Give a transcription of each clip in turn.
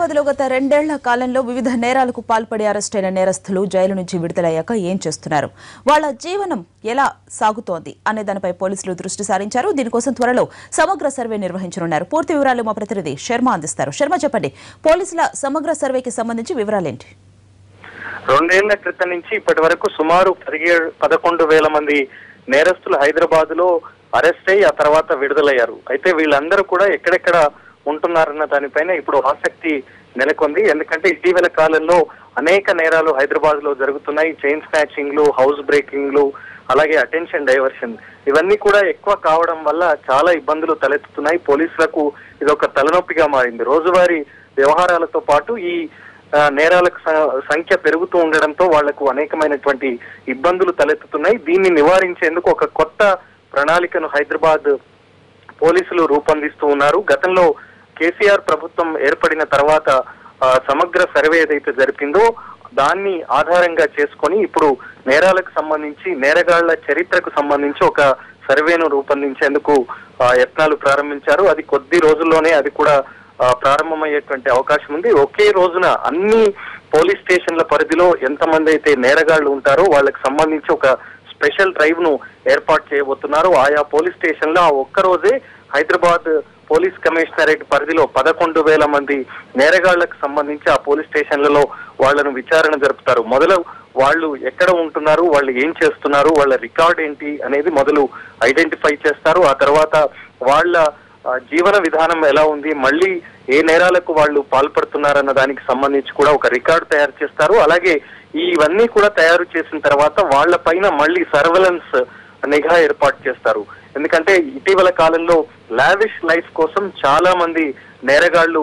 హైదరాబాద్ లో గత రెండేళ్ల కాలంలో వివిధ నేరాలకు పాల్పడి అరెస్టైన నేరస్తులు జైలు నుంచి విడుదలయ్యాక ఏం చేస్తున్నారు వాళ్ళ జీవనం ఎలా సాగుతోంది అనే దానిపై పోలీసులు దృష్టి సారించారు దీనికోసం త్వరలో సమగ్ర సర్వే నిర్వహించనున్నారు పూర్తి వివరాలు మా ప్రతినిధి శర్మ అందిస్తారు శర్మ చెప్పండి పోలీసుల సమగ్ర సర్వేకి సంబంధించి వివరాలేంటి రెండేళ్ల క్రితం నుంచి ఇప్పటి వరకు సుమారు పదిహేడు పదకొండు వేల మంది నేరస్తులు హైదరాబాద్ లో అరెస్ట్ అయ్యి ఆ తర్వాత విడుదలయ్యారు అయితే వీళ్ళందరూ కూడా ఎక్కడెక్కడ ఉంటున్నారన్న దానిపైన ఇప్పుడు ఆసక్తి నెలకొంది ఎందుకంటే ఇటీవల కాలంలో అనేక నేరాలు హైదరాబాద్ లో జరుగుతున్నాయి చైన్ స్నాచింగ్లు హౌస్ బ్రేకింగ్లు అలాగే అటెన్షన్ డైవర్షన్ ఇవన్నీ కూడా ఎక్కువ కావడం వల్ల చాలా ఇబ్బందులు తలెత్తుతున్నాయి పోలీసులకు ఇది ఒక తలనొప్పిగా మారింది రోజువారీ వ్యవహారాలతో పాటు ఈ ఆ, నేరాలకు స- సంఖ్య పెరుగుతూ ఉండడంతో వాళ్లకు అనేకమైనటువంటి ఇబ్బందులు తలెత్తుతున్నాయి దీన్ని నివారించేందుకు ఒక కొత్త ప్రణాళికను హైదరాబాద్ పోలీసులు రూపొందిస్తూ ఉన్నారు గతంలో కేసీఆర్ ప్రభుత్వం ఏర్పడిన తర్వాత ఆ, సమగ్ర సర్వే ఏదైతే జరిపిందో దాన్ని ఆధారంగా చేసుకొని ఇప్పుడు నేరాలకు సంబంధించి నేరగాళ్ల చరిత్రకు సంబంధించి ఒక సర్వేను రూపొందించేందుకు ఆ, యత్నాలు ప్రారంభించారు అది కొద్ది రోజుల్లోనే అది కూడా ఆ, ప్రారంభమయ్యేటువంటి అవకాశం ఉంది ఒకే రోజున అన్ని పోలీస్ స్టేషన్ల పరిధిలో ఎంతమంది అయితే నేరగాళ్లు ఉంటారో వాళ్ళకి సంబంధించి ఒక స్పెషల్ డ్రైవ్ ను ఏర్పాటు చేయబోతున్నారు ఆయా పోలీస్ స్టేషన్ లో ఆ ఒక్క రోజే హైదరాబాద్ పోలీస్ కమిషనరేట్ పరిధిలో పదకొండు వేల మంది నేరగాళ్లకు సంబంధించి ఆ పోలీస్ స్టేషన్లలో వాళ్ళను విచారణ జరుపుతారు మొదలు వాళ్ళు ఎక్కడ ఉంటున్నారు వాళ్ళు ఏం చేస్తున్నారు వాళ్ళ రికార్డ్ ఏంటి అనేది మొదలు ఐడెంటిఫై చేస్తారు ఆ తర్వాత వాళ్ళ ఆ, జీవన విధానం ఎలా ఉంది మళ్ళీ ఏ నేరాలకు వాళ్ళు పాల్పడుతున్నారన్న దానికి సంబంధించి కూడా ఒక రికార్డు తయారు చేస్తారు అలాగే ఇవన్నీ కూడా తయారు చేసిన తర్వాత వాళ్ళ పైన మళ్ళీ సర్వెలెన్స్ నిఘా ఏర్పాటు చేస్తారు ఎందుకంటే ఇటీవల కాలంలో లావిష్ లైఫ్ కోసం చాలా మంది నేరగాళ్లు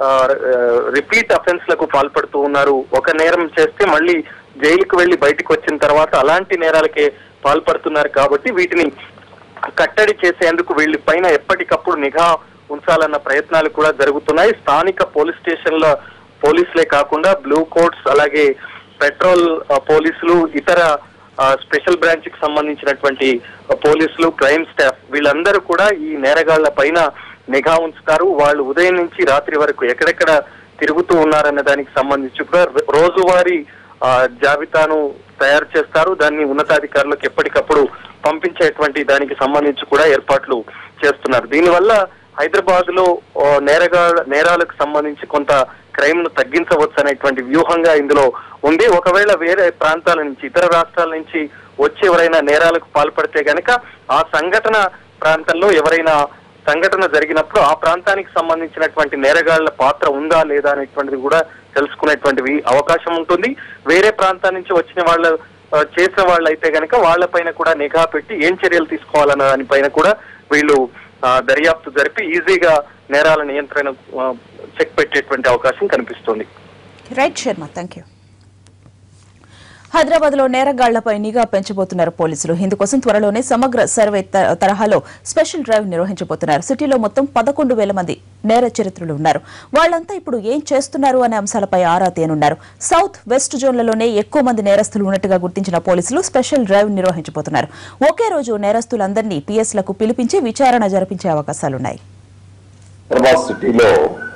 రిపీట్ అఫెన్స్ లకు పాల్పడుతూ ఉన్నారు ఒక నేరం చేస్తే మళ్ళీ జైలుకు వెళ్లి బయటకు వచ్చిన తర్వాత అలాంటి నేరాలకే పాల్పడుతున్నారు కాబట్టి వీటిని కట్టడి చేసేందుకు వీళ్ళ పైన ఎప్పటికప్పుడు నిఘా ఉంచాలన్న ప్రయత్నాలు కూడా జరుగుతున్నాయి స్థానిక పోలీస్ స్టేషన్ల పోలీసులే కాకుండా బ్లూ కోట్స్ అలాగే పెట్రోల్ ఆ, పోలీసులు ఇతర ఆ, స్పెషల్ బ్రాంచ్ కి సంబంధించినటువంటి ఆ, పోలీసులు క్రైమ్ స్టాఫ్ వీళ్ళందరూ కూడా ఈ నేరగాళ్ల పైన నిఘా ఉంచుతారు వాళ్ళు ఉదయం నుంచి రాత్రి వరకు ఎక్కడెక్కడ తిరుగుతూ ఉన్నారన్న దానికి సంబంధించి కూడా రో- రోజువారీ ఆ, జాబితాను తయారు చేస్తారు దాన్ని ఉన్నతాధికారులకు ఎప్పటికప్పుడు పంపించేటువంటి దానికి సంబంధించి కూడా ఏర్పాట్లు చేస్తున్నారు దీనివల్ల హైదరాబాద్ లో ఆ, నేరగా నేరాలకు సంబంధించి కొంత క్రైమ్ ను తగ్గించవచ్చు అనేటువంటి వ్యూహంగా ఇందులో ఉంది ఒకవేళ వేరే ప్రాంతాల నుంచి ఇతర రాష్ట్రాల నుంచి వచ్చి ఎవరైనా నేరాలకు పాల్పడితే గనక ఆ సంఘటన ప్రాంతంలో ఎవరైనా సంఘటన జరిగినప్పుడు ఆ ప్రాంతానికి సంబంధించినటువంటి నేరగాళ్ల పాత్ర ఉందా లేదా అనేటువంటిది కూడా తెలుసుకునేటువంటివి అవకాశం ఉంటుంది వేరే ప్రాంతాల నుంచి వచ్చిన వాళ్ళ ఆ, చేసిన వాళ్ళైతే గనక వాళ్ళపైన కూడా నిఘా పెట్టి ఏం చర్యలు తీసుకోవాలన్న దానిపైన కూడా వీళ్ళు ఆ, దర్యాప్తు జరిపి ఈజీగా నేరాల నియంత్రణ ఆ, చెక్ పెట్టేటువంటి అవకాశం కనిపిస్తుంది right Sharma thank you Hyderabad లో నేరగాళ్లపై నిఘా పెంచబోతున్నారు పోలీసులు ఇందుకోసం త్వరలోనే సమగ్ర సర్వే త- తరహాలో స్పెషల్ డ్రైవ్ నిర్వహించబోతున్నారు సిటీలో మొత్తం పదకొండు వేల మంది నేర చరిత్రలు ఉన్నారు వాళ్ళంతా ఇప్పుడు ఏం చేస్తున్నారు అనే అంశాలపై ఆరా తేనున్నారు సౌత్ వెస్ట్ జోన్లలోనే ఎక్కువ మంది నేరస్తులు ఉన్నట్టుగా గుర్తించిన పోలీసులు స్పెషల్ డ్రైవ్ నిర్వహించబోతున్నారు ఒకే రోజు నేరస్తులందరినీ పిఎస్లకు పిలిపించి విచారణ జరిపించే అవకాశాలున్నాయి హైదరాబాద్ సిటీలో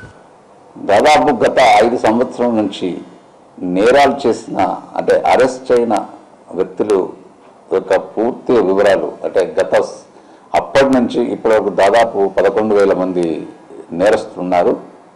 దాదాపు గత ఐదు సంవత్సరం నుంచి నేరాలు చేసిన అంటే అరెస్ట్ అయిన వ్యక్తులు యొక్క పూర్తి వివరాలు అంటే గత స్- అప్పటి నుంచి ఇప్పటి వరకు దాదాపు పదకొండు వేల మంది నేరస్తులు ఉన్నారు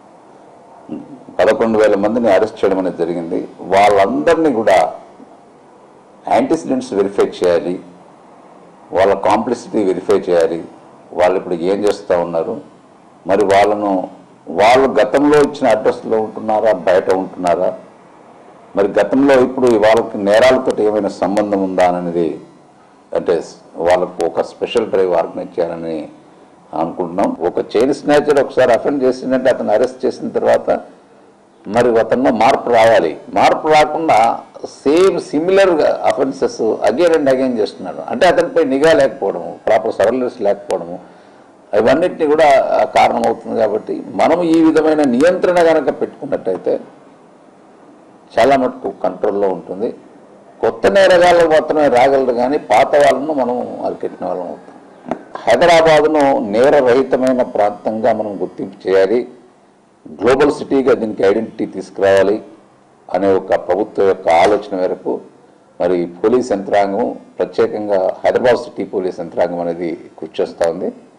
పదకొండు వేల మందిని అరెస్ట్ చేయడం అనేది జరిగింది వాళ్ళందరినీ కూడా యాంటిసిడెంట్స్ వెరిఫై చేయాలి వాళ్ళ కాంప్లిసిటీ వెరిఫై చేయాలి వాళ్ళు ఇప్పుడు ఏం చేస్తూ ఉన్నారు మరి వాళ్ళను వాళ్ళు గతంలో ఇచ్చిన అడ్రస్లో ఉంటున్నారా బయట ఉంటున్నారా మరి గతంలో ఇప్పుడు వాళ్ళకి నేరాలతో ఏమైనా సంబంధం ఉందా అనేది అంటే వాళ్ళకు ఒక స్పెషల్ డ్రైవ్ ఆర్గనైజ్ చేయాలని అనుకుంటున్నాం ఒక చైన్ స్నాచర్ ఒకసారి అఫెండ్ చేసిందంటే అతను అరెస్ట్ చేసిన తర్వాత మరి అతనిలో మార్పు రావాలి మార్పు రాకుండా same similar offences again and again చేస్తున్నాడు అంటే అతనిపై నిఘా లేకపోవడము ప్రాపర్ సర్వలెన్స్ లేకపోవడము ఇవన్నిటిని కూడా ఆ, కారణమవుతుంది కాబట్టి మనం ఈ విధమైన నియంత్రణ కనుక పెట్టుకున్నట్టయితే చాలా మటుకు కంట్రోల్లో ఉంటుంది కొత్త నేరగాళ్ళు మాత్రమే రాగలరు కానీ పాత వాళ్ళను మనం అరికెట్టిన వాళ్ళం అవుతాం హైదరాబాదును నేరరహితమైన ప్రాంతంగా మనం గుర్తింపు చేయాలి గ్లోబల్ సిటీగా దీనికి ఐడెంటిటీ తీసుకురావాలి అనే ఒక ప్రభుత్వం యొక్క ఆలోచన మేరకు మరి పోలీస్ యంత్రాంగం ప్రత్యేకంగా హైదరాబాద్ సిటీ పోలీస్ యంత్రాంగం అనేది కృషి చేస్తూ ఉంది